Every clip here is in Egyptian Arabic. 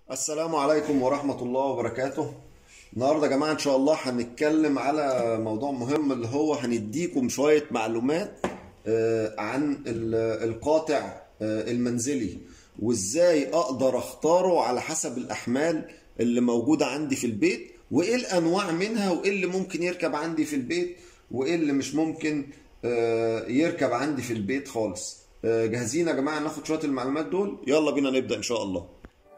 السلام عليكم ورحمة الله وبركاته النهاردة يا جماعة إن شاء الله هنتكلم على موضوع مهم اللي هو هنديكم شوية معلومات آه، عن ال- القاطع آه، المنزلي وإزاي أقدر أختاره على حسب الأحمال اللي موجودة عندي في البيت وإيه الأنواع منها وإيه اللي ممكن يركب عندي في البيت وإيه اللي مش ممكن آه، يركب عندي في البيت خالص آه، جاهزين يا جماعة ناخد شوية المعلومات دول يلا بينا نبدأ إن شاء الله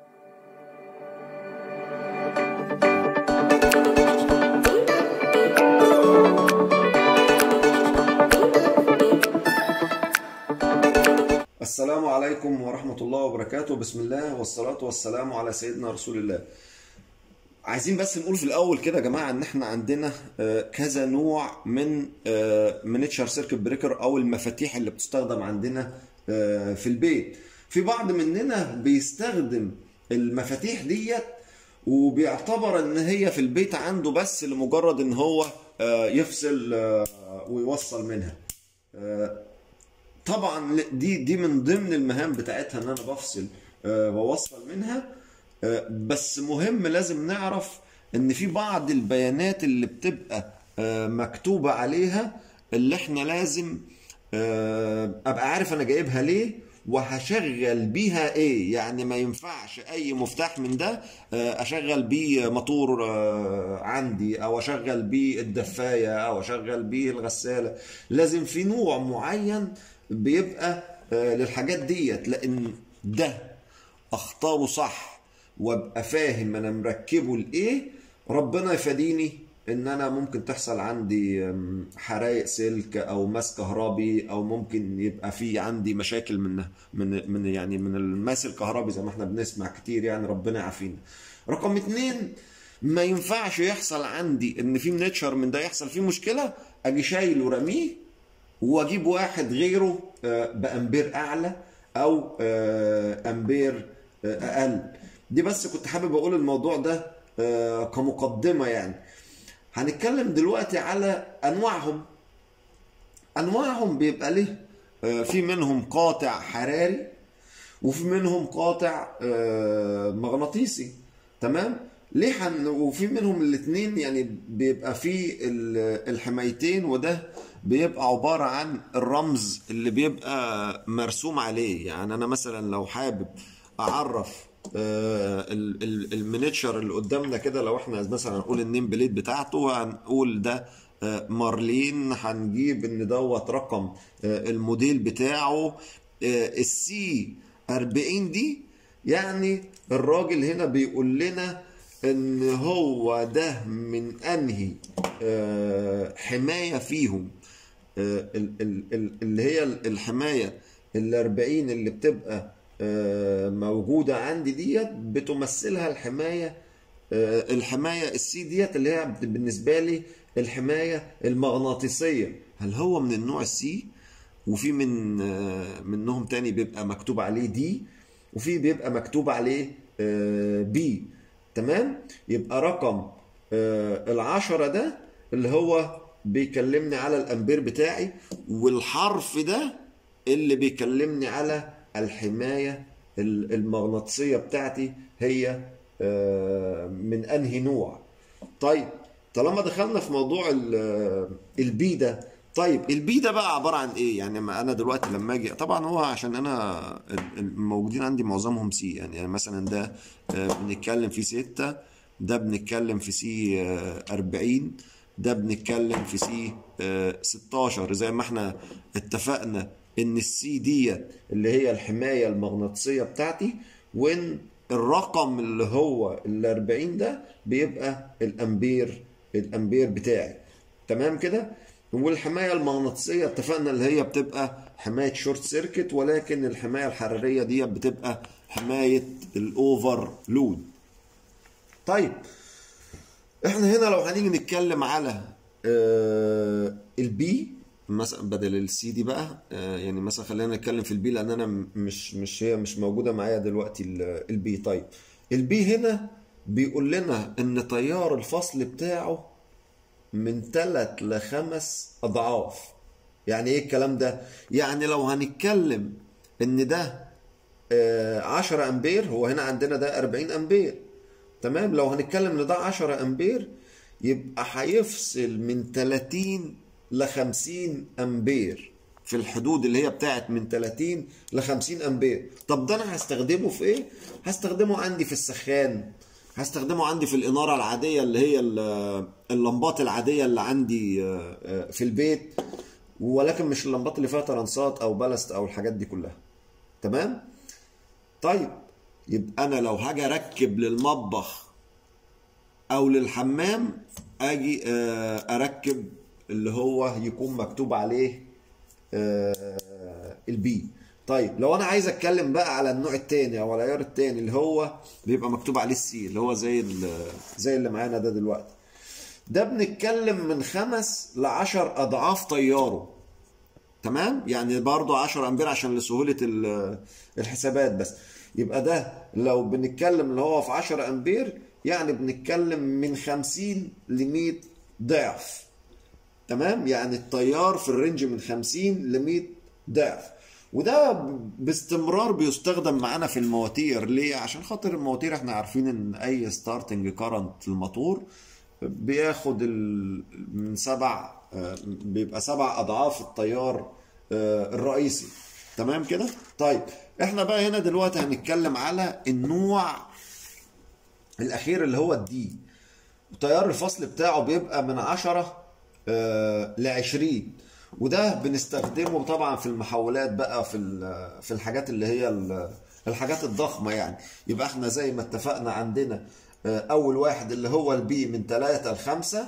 السلام عليكم ورحمة الله وبركاته بسم الله والصلاة والسلام على سيدنا رسول الله عايزين بس نقول في الأول كده يا جماعة إن إحنا عندنا آه، كذا نوع من مينيتشر سيركت بريكر أو المفاتيح اللي بتستخدم عندنا آه، في البيت في بعض مننا بيستخدم المفاتيح ديت وبيعتبر ان هي في البيت عنده بس لمجرد ان هو آه، يفصل آه، ويوصل منها آه، طبعا دي دي من ضمن المهام بتاعتها ان انا بفصل آه، بوصل منها آه، بس مهم لازم نعرف ان في بعض البيانات اللي بتبقى آه، مكتوبة عليها اللي احنا لازم آه، ابقى عارف انا جايبها ليه وهشغل بيها ايه يعني ما ينفعش اي مفتاح من ده آه، اشغل بيه موتور آه، عندي او اشغل بيه الدفاية او اشغل بيه الغسالة لازم في نوع معين بيبقى آه، للحاجات ديت لان ده اختاره صح وابقى فاهم انا مركبه لايه ربنا يفاديني ان انا ممكن تحصل عندي أم، حرايق سلك او ماس كهربي او ممكن يبقى في عندي مشاكل من من من يعني من الماس الكهربي زي ما احنا بنسمع كتير يعني ربنا يعافينا رقم اتنين ما ينفعش يحصل عندي ان في منتشر من ده يحصل فيه مشكله اجي شايله ورميه واجيب واحد غيره آه، بامبير اعلى او آه، امبير آه، اقل دي بس كنت حابب اقول الموضوع ده آه، كمقدمه يعني هنتكلم دلوقتي على انواعهم انواعهم بيبقى ليه آه، في منهم قاطع حراري وفي منهم قاطع آه، مغناطيسي تمام ليه حن... وفي منهم الاثنين يعني بيبقى في ال- الحمايتين وده بيبقى عبارة عن الرمز اللي بيبقى مرسوم عليه يعني انا مثلا لو حابب اعرف آه، ال- ال- المينيتشر اللي قدامنا كده لو احنا مثلا هنقول النيم بليت بتاعته هنقول ده آه، مارلين هنجيب ان دوت رقم آه، الموديل بتاعه السي 40 دي يعني الراجل هنا بيقول لنا ان هو ده من انهي آه، حماية فيهم آه، ال- ال- ال- اللي هي الحماية ال 40 اللي بتبقى آه، موجودة عندي ديت بتمثلها الحماية آه، الحماية السي ديت اللي هي بالنسبة لي الحماية المغناطيسية هل هو من النوع السي وفي من آه، منهم تاني بيبقى مكتوب عليه دي وفي بيبقى مكتوب عليه بي تمام يبقى رقم آه، العشرة ده اللي هو بيكلمني على الامبير بتاعي والحرف ده اللي بيكلمني على الحماية ال- المغناطيسية بتاعتي هي آه، من انهي نوع طيب طالما دخلنا في موضوع ال- البي ده طيب البي ده بقى عبارة عن ايه يعني ما انا دلوقتي لما اجي طبعا هو عشان انا ال- الموجودين عندي معظمهم سي يعني, يعني مثلا ده آه، بنتكلم في ستة ده بنتكلم في سي آه، 40 ده بنتكلم في سي آه، 16 زي ما احنا اتفقنا ان السي ديت اللي هي الحماية المغناطيسية بتاعتي وان الرقم اللي هو ال 40 ده بيبقى الامبير الامبير بتاعي تمام كده والحماية المغناطيسية اتفقنا اللي هي بتبقى حماية شورت سيركت ولكن الحماية الحرارية دي بتبقى حماية الاوفر لود طيب احنا هنا لو هنيجي نتكلم على آه البي مثلا بدل السي دي بقى آه يعني مثلا خلينا نتكلم في البي لان انا م- مش مش هي مش موجوده معايا دلوقتي ال- البي طيب البي هنا بيقول لنا ان تيار الفصل بتاعه من ثلاث لخمس اضعاف يعني ايه الكلام ده يعني لو هنتكلم ان ده آه، 10 امبير هو هنا عندنا ده 40 امبير تمام لو هنتكلم ان ده 10 امبير يبقى هيفصل من 30 ل 50 امبير في الحدود اللي هي بتاعت من 30 ل 50 امبير طب ده انا هستخدمه في ايه هستخدمه عندي في السخان هستخدمه عندي في الاناره العاديه اللي هي ال- اللمبات العاديه اللي عندي آه، آه، في البيت ولكن مش اللمبات اللي فيها ترانسات او بلست او الحاجات دي كلها تمام طيب يبقى انا لو هاجي اركب للمطبخ او للحمام اجي آه، اركب اللي هو يكون مكتوب عليه آه، البي طيب لو انا عايز اتكلم بقى على النوع التاني او العيار التاني اللي هو بيبقى مكتوب عليه السي اللي هو زي ال- زي اللي معانا ده دلوقتي ده بنتكلم من خمس لعشر اضعاف طياره تمام يعني برضو 10 امبير عشان لسهولة ال- الحسابات بس يبقى ده لو بنتكلم اللي هو في 10 امبير يعني بنتكلم من 50 ل 100 ضعف تمام يعني التيار في الرينج من 50 ل 100 ضعف وده باستمرار بيستخدم معانا في المواتير ليه عشان خاطر المواتير احنا عارفين ان اي ستارتنج كارنت في الموتور بياخد ال... من سبع آه، بيبقى سبع اضعاف التيار آه، الرئيسي تمام كده طيب احنا بقى هنا دلوقتي هنتكلم على النوع الاخير اللي هو الدي تيار الفصل بتاعه بيبقى من 10 ل 20 وده بنستخدمه طبعا في المحولات بقى في ال- في الحاجات اللي هي ال- الحاجات الضخمه يعني يبقى احنا زي ما اتفقنا عندنا آه، اول واحد اللي هو البي من 3 ل 5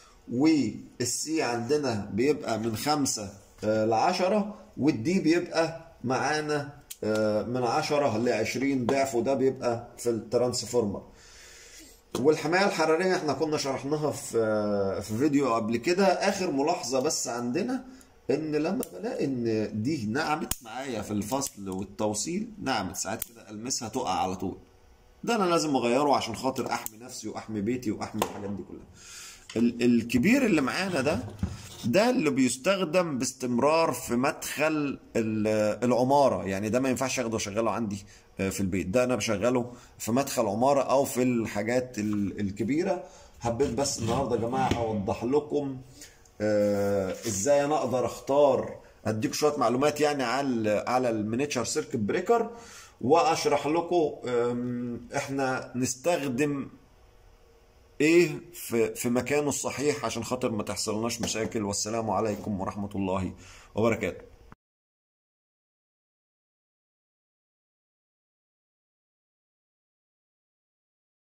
والسي عندنا بيبقى من 5 ل 10 والدي بيبقى معانا آه، من 10 ل 20 ضعف وده بيبقى في الترانسفورمر والحمايه الحراريه احنا كنا شرحناها في في فيديو قبل كده اخر ملاحظه بس عندنا ان لما بلاقي ان دي نعمت معايا في الفصل والتوصيل نعمت ساعات كده المسها تقع على طول ده انا لازم اغيره عشان خاطر احمي نفسي واحمي بيتي واحمي الحاجات دي كلها ال- الكبير اللي معانا ده ده اللي بيستخدم باستمرار في مدخل ال- العمارة يعني ده ما ينفعش اخده اشغله عندي آه، في البيت ده انا بشغله في مدخل عمارة او في الحاجات ال- الكبيرة حبيت بس النهاردة يا جماعة اوضح لكم آه، ازاي انا اقدر اختار اديك شوية معلومات يعني على على المينيتشر سيركت بريكر واشرح لكم آم، احنا نستخدم ايه في في مكانه الصحيح عشان خاطر ما تحصلناش مشاكل والسلام عليكم ورحمة الله وبركاته